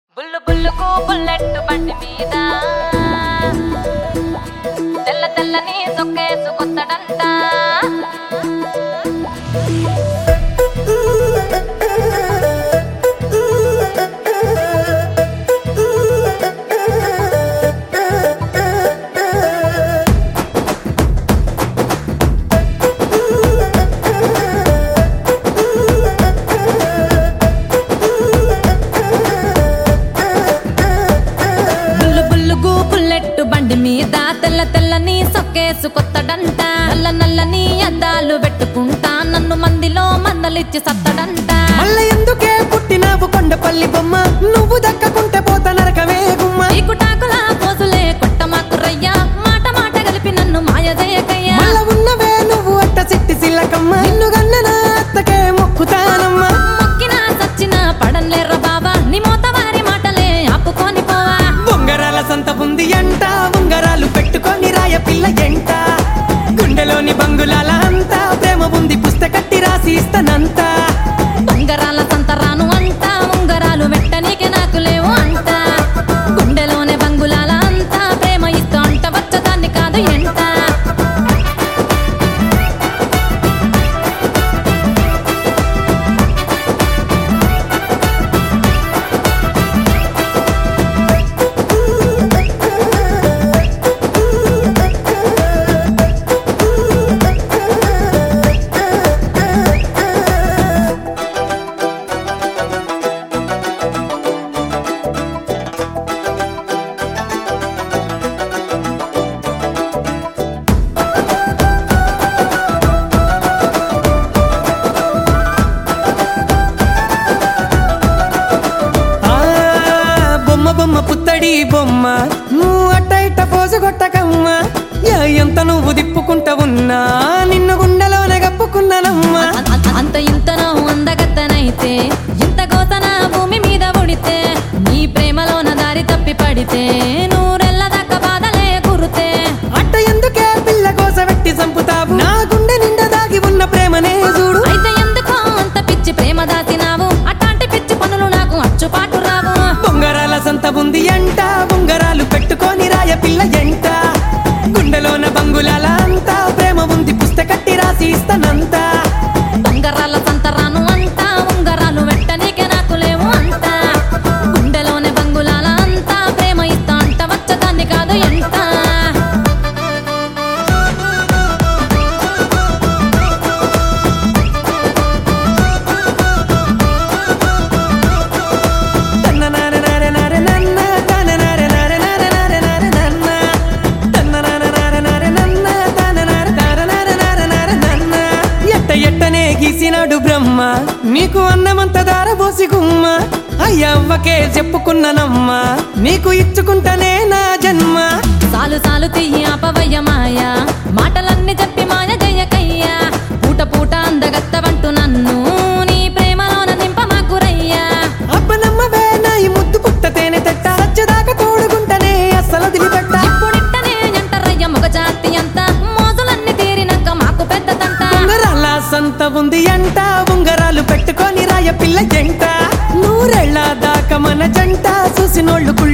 బుల్లు బుల్లుకు bullet బండి మీద తెల్ల తెల్లని సొక్కేసుకొత్తడంట బుల్లు బుల్లుగు బుల్లెట్ బండి మీద తెల్ల తెల్లని సొక్కేసుకొత్తడంట నల్ల నల్లని అద్దాలు పెట్టుకుంటా నన్ను మందిలో మందలిచ్చి సత్తడంట మళ్ళ ఎందుకే పుట్టినావు కొండపల్లి బొమ్మ నువ్వు దక్కకుంటే పోత నరకమే గుమ్మ చీకుటాకుల పోసులే కొట్టమాకురయ్యా మాట మాట కలిపి నన్ను మాయదయకయ్యా మళ్ళ ఉన్నవే నువ్వు అట్ట సిట్టి సిల్లకమ్మ నిన్ను గన్న నా అత్తకే మొక్కుతానమ్మా మొక్కిన సచ్చిన పడన్లేర్ర బాబా నీ మోతవారి మాటలే ఆపుకొని పోవా బొంగరాల సంత ఉంది అంట ఉంగరాలు పెట్టుకొని రాయ పిల్ల ఎంట గుండెలోని బంగులాల అంతా ప్రేమ ఉంది పుస్తకట్టి రాసి ఇస్తానంతా ఉంగరాల సంతరాను అంట ఉంగరాలు వెట్టనీకి నాకు లేవు అంట గుండెలోనే బంగులాల అంత ప్రేమ ఇస్తూ అంట వచ్చదాన్ని కాదు ఎంట ఆ బొమ్మ బొమ్మ పుత్తడి బొమ్మ నువ్వు అట్ట ఇట్ట పోసు కొట్టకమ్మ యా, ఎంత నువ్వు దిప్పుకుంటా ఉన్నా నిన్ను గుండెలోనే కప్పుకున్నానమ్మా అ- అ- అంత ఇంతనో అందగత్తనైతే ఇంత గోతన భూమి మీద ఉడితే నీ ప్రేమలోన దారి తప్పి పడితే నూరెళ్ళ దాకా బాధలే గురుతే అట్ట ఎందుకే పిల్ల కోస పెట్టి చంపుతావు నా గుండె నిండా దాగి ఉన్న ప్రేమనే చూడు అయితే ఎందుకో అంత పిచ్చి ప్రేమ దాచినావు అట్లాంటి పిచ్చి పనులు నాకు అచ్చుపాటు రావు బొంగరాల సంత ఉంది అంట ఉంగరాలు పెట్టుకొని రాయ పిల్ల ఎంట గుండెలోన బంగులాల అంతా ప్రేమ ఉంది పుస్తకట్టి రాసి ఇస్తానంతా ఉంగరాల సంతరాను అంట ఉంగరాలు వెట్టనీకే నాకు లేవు అంట గుండెలోనే బంగులాల అంతా ప్రేమ ఇస్తా అంట వచ్చదాన్ని కాదు ఎంట ఎట్ట ఎట్టనే గీసినాడు బ్రహ్మ నీకు అన్నమంత దారబోసి గుమ్మ అయ్యవ్వకే చెప్పుకున్నానమ్మా నీకు ఇచ్చుకుంటానే నా జన్మ సాలు సాలు తియ్యి అపవయ్య మాయ మాటలన్నీ చెప్పి మాయ జయ్యకయ్యా పూట పూట అందగత్తవంటూ నన్ను నీ ప్రేమలోన నింప మాకురయ్యా అబ్బనమ్మవే నా ఈ ముద్దు పుట్ట తేనె తట్ట సచ్చదాకా తోడుకుంటనే అస్సలు వదిలిపెట్ట ఇప్పుడిట్టనే ఎంటరయ్య మగ జాతి అంతా మోజులన్నీ తీరినాక మాకు పెద్దదంట ఉంగరాల సంత ఉంది అంట ఉంగరాలు పెట్టుకొని రాయ పిల్ల జంట నూరెళ్ళ దాకా మన జంట చూసినోళ్ళు కుళ్ళు